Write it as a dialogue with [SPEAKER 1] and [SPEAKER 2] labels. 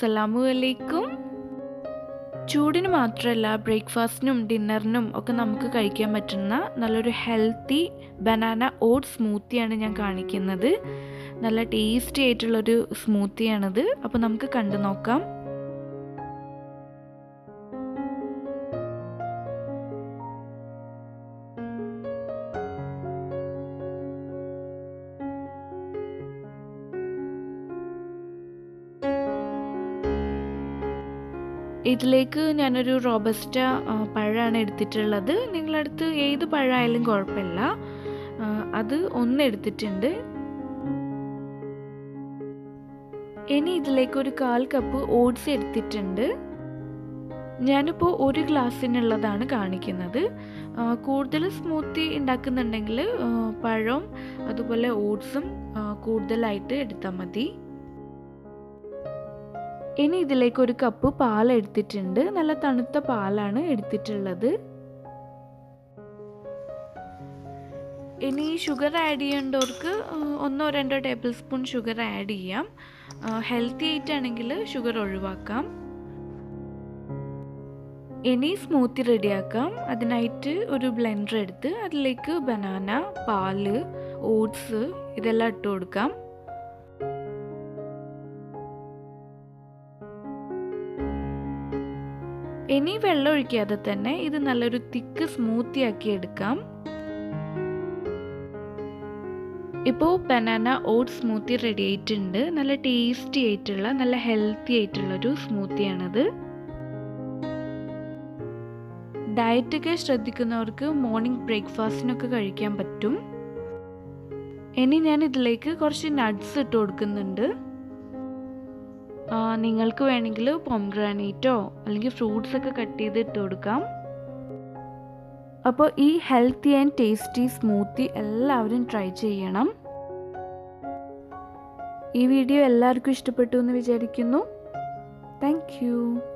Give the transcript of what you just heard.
[SPEAKER 1] അസ്സലാമു അലൈക്കും ചൂടിന് മാത്രമല്ല ബ്രേക്ക്ഫാസ്റ്റിനും ഡിന്നറിനും ഒക്കെ നമുക്ക് കഴിക്കാൻ പറ്റുന്ന നല്ലൊരു ഹെൽത്തി ബനാന ഓട്ട് സ്മൂത്തിയാണ് ഞാൻ കാണിക്കുന്നത് നല്ല ടേസ്റ്റി ആയിട്ടുള്ളൊരു സ്മൂത്തിയാണിത് അപ്പോൾ നമുക്ക് കണ്ടു നോക്കാം ഇതിലേക്ക് ഞാനൊരു റോബസ്റ്റ പഴമാണ് എടുത്തിട്ടുള്ളത് നിങ്ങളടുത്ത് ഏത് പഴമായാലും കുഴപ്പമില്ല അത് ഒന്ന് എടുത്തിട്ടുണ്ട് ഇനി ഇതിലേക്ക് ഒരു കാൽ കപ്പ് ഓട്സ് എടുത്തിട്ടുണ്ട് ഞാനിപ്പോൾ ഒരു ഗ്ലാസ്സിനുള്ളതാണ് കാണിക്കുന്നത് കൂടുതൽ സ്മൂത്തി ഉണ്ടാക്കുന്നുണ്ടെങ്കിൽ പഴവും അതുപോലെ ഓട്സും കൂടുതലായിട്ട് എടുത്താൽ മതി ഇനി ഇതിലേക്ക് ഒരു കപ്പ് പാൽ എടുത്തിട്ടുണ്ട് നല്ല തണുത്ത പാലാണ് എടുത്തിട്ടുള്ളത് ഇനി ഷുഗർ ആഡ് ചെയ്യേണ്ടവർക്ക് ഒന്നോ രണ്ടോ ടേബിൾ സ്പൂൺ ഷുഗർ ആഡ് ചെയ്യാം ഹെൽത്തി ആയിട്ടാണെങ്കിൽ ഷുഗർ ഒഴിവാക്കാം ഇനി സ്മൂത്തി റെഡിയാക്കാം അതിനായിട്ട് ഒരു ബ്ലെൻഡർ എടുത്ത് അതിലേക്ക് ബനാന പാല് ഓട്സ് ഇതെല്ലാം ഇട്ട് കൊടുക്കാം ഇനി വെള്ളം ഒഴിക്കാതെ തന്നെ ഇത് നല്ലൊരു തിക്ക് സ്മൂത്തി ആക്കി എടുക്കാം ഇപ്പോൾ ബനാന ഓട്ട് സ്മൂത്തി റെഡി ആയിട്ടുണ്ട് നല്ല ടേസ്റ്റി ആയിട്ടുള്ള നല്ല ഹെൽത്തി ആയിട്ടുള്ളൊരു സ്മൂത്തിയാണിത് ഡയറ്റൊക്കെ ശ്രദ്ധിക്കുന്നവർക്ക് മോർണിംഗ് ബ്രേക്ക്ഫാസ്റ്റിനൊക്കെ കഴിക്കാൻ പറ്റും ഇനി ഞാൻ ഇതിലേക്ക് കുറച്ച് നട്ട്സ് ഇട്ട് കൊടുക്കുന്നുണ്ട് നിങ്ങൾക്ക് വേണമെങ്കിൽ പൊംഗ്രാനൈറ്റോ അല്ലെങ്കിൽ ഫ്രൂട്ട്സ് ഒക്കെ കട്ട് ചെയ്ത് ഇട്ട് കൊടുക്കാം അപ്പോൾ ഈ ഹെൽത്തി ആൻഡ് ടേസ്റ്റി സ്മൂത്തി എല്ലാവരും ട്രൈ ചെയ്യണം ഈ വീഡിയോ എല്ലാവർക്കും ഇഷ്ടപ്പെട്ടു എന്ന് വിചാരിക്കുന്നു താങ്ക്